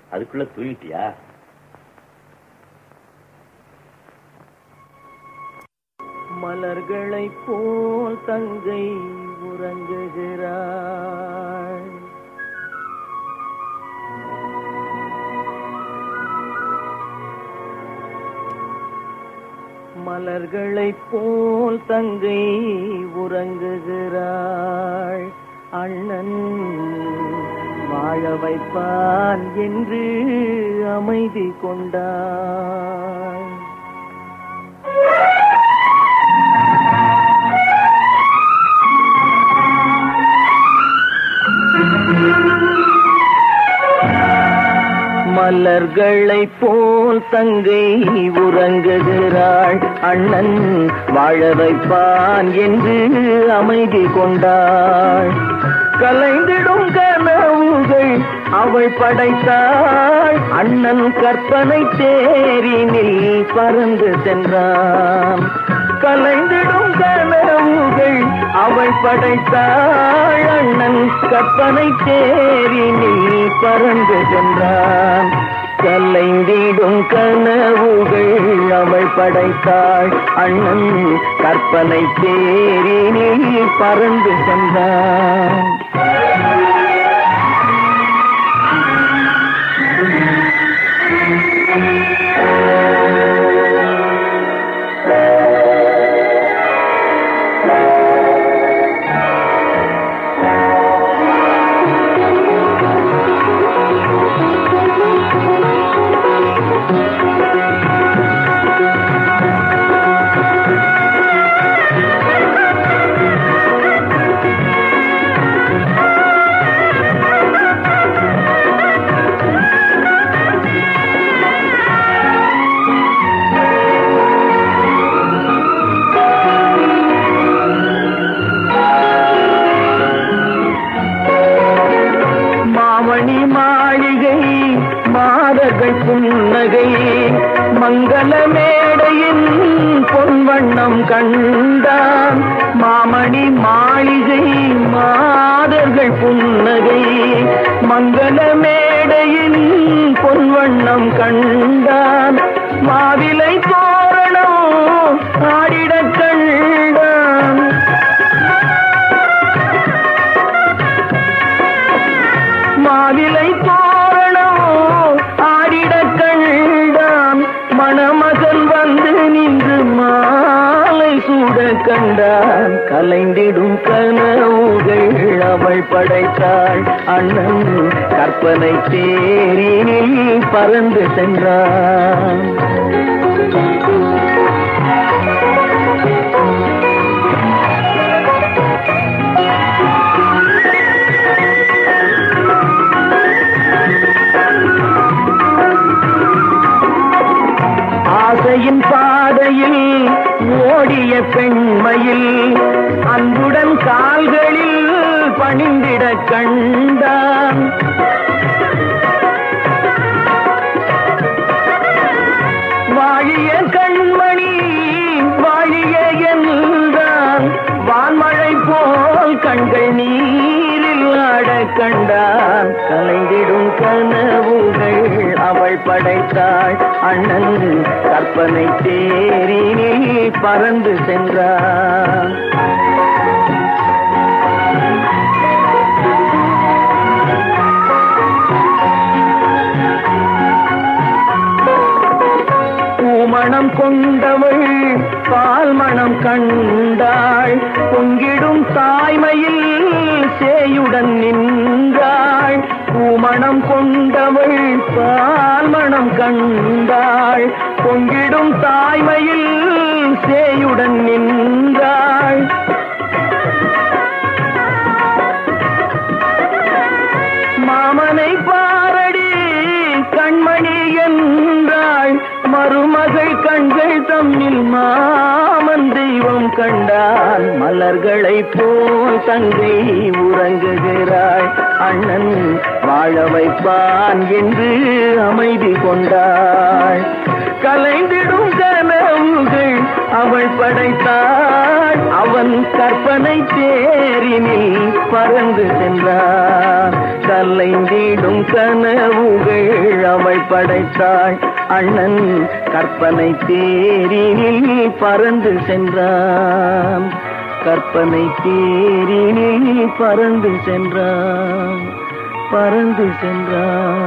அதுக்குள்ள தூங்கிட்டியா மலர்களைப் போல் தங்கை உறங்குகிறாள் மலர்களைப் போல் தங்கை உறங்குகிறாள் அண்ணன் வாழ வைப்பான் என்று அமைதி கொண்டாள் மலர்களைப் போல் தங்கை உறங்குகிறாள் அண்ணன் வாழ வைப்பான் என்று அமைதி கொண்டாள் கலைந்திடும் கனவுகள் அவள் படைத்தாள் அண்ணன் கற்பனை தேரினில் பறந்து சென்றான் கலைந்திடும் கனவுகள் அவள் படைத்தாள் அண்ணன் கற்பனை தேரினில் பறந்து சென்றான் கலைந்திடும் கனவுகள் அவள் படைத்தாள் அண்ணன் கற்பனை தேரினில் பறந்து சென்றான் மாமணி மாளிகை மாதர்கள் புன்னகை மங்கள மேடையின் பொன்வண்ணம் கண்டான் மாமணி மாளிகை மாதர்கள் புன்னகை மங்கள மேடையின் பொன்வண்ணம் கண்டான் மாவிலை தோரணம் ஆடிடக் கண்டான் மாவிலை தோரணம் ஆடிடக் கண்டான் மணமகன் வந்து நின்று மாலை சூட கண்டான் கலைந்திடும் கனவுகள் அவள் படைத்தாள் அண்ணன் கற்பனை தேரினில் பறந்து சென்றான் ஆசையின் பாதையில் ஓடிய பெண்மையில் அன்புடன் கால்களில் பணிந்திட கண்டான் வாழிய கண்மணி வாழிய என்றான் வான்மழை போல் கண்கள் நீரில் ஆட கண்டான் கலைந்திடும் கனவுகள் அவள் படைத்தாள் அண்ணன் கற்பனை தேரினில் பறந்து சென்றான் பூமணம் கொண்டவள் பால் மணம் கண்டாள் பொங்கிடும் தாய்மையில் சேயுடன் நின்றாள் பூமணம் கொண்டவள் பால் மணம் கண்டாள் பொங்கிடும் தாய்மையில் சேயுடன் நின்றாள் மாமனை பாரடி கண்மணி என்றாள் மருமகள் கண்கள் தம்மில் மாமன் தெய்வம் கண்டாள் மலர்களை போல் தங்கை உறங்குகிறாள் அண்ணன் வாழ வைப்பான் என்று அமைதி கொண்டாள் கலைந்திடும் கனவுகள் அவள் படைத்தாள் அவன் கற்பனை தேரினில் பறந்து சென்றான் கல்லைந்திடும் கனவுகள் அவள் படைத்தாள் அண்ணன் கற்பனை தேரினில் பறந்து சென்றான் கற்பனை தேரினில் பறந்து சென்றான் பறந்து சென்றான்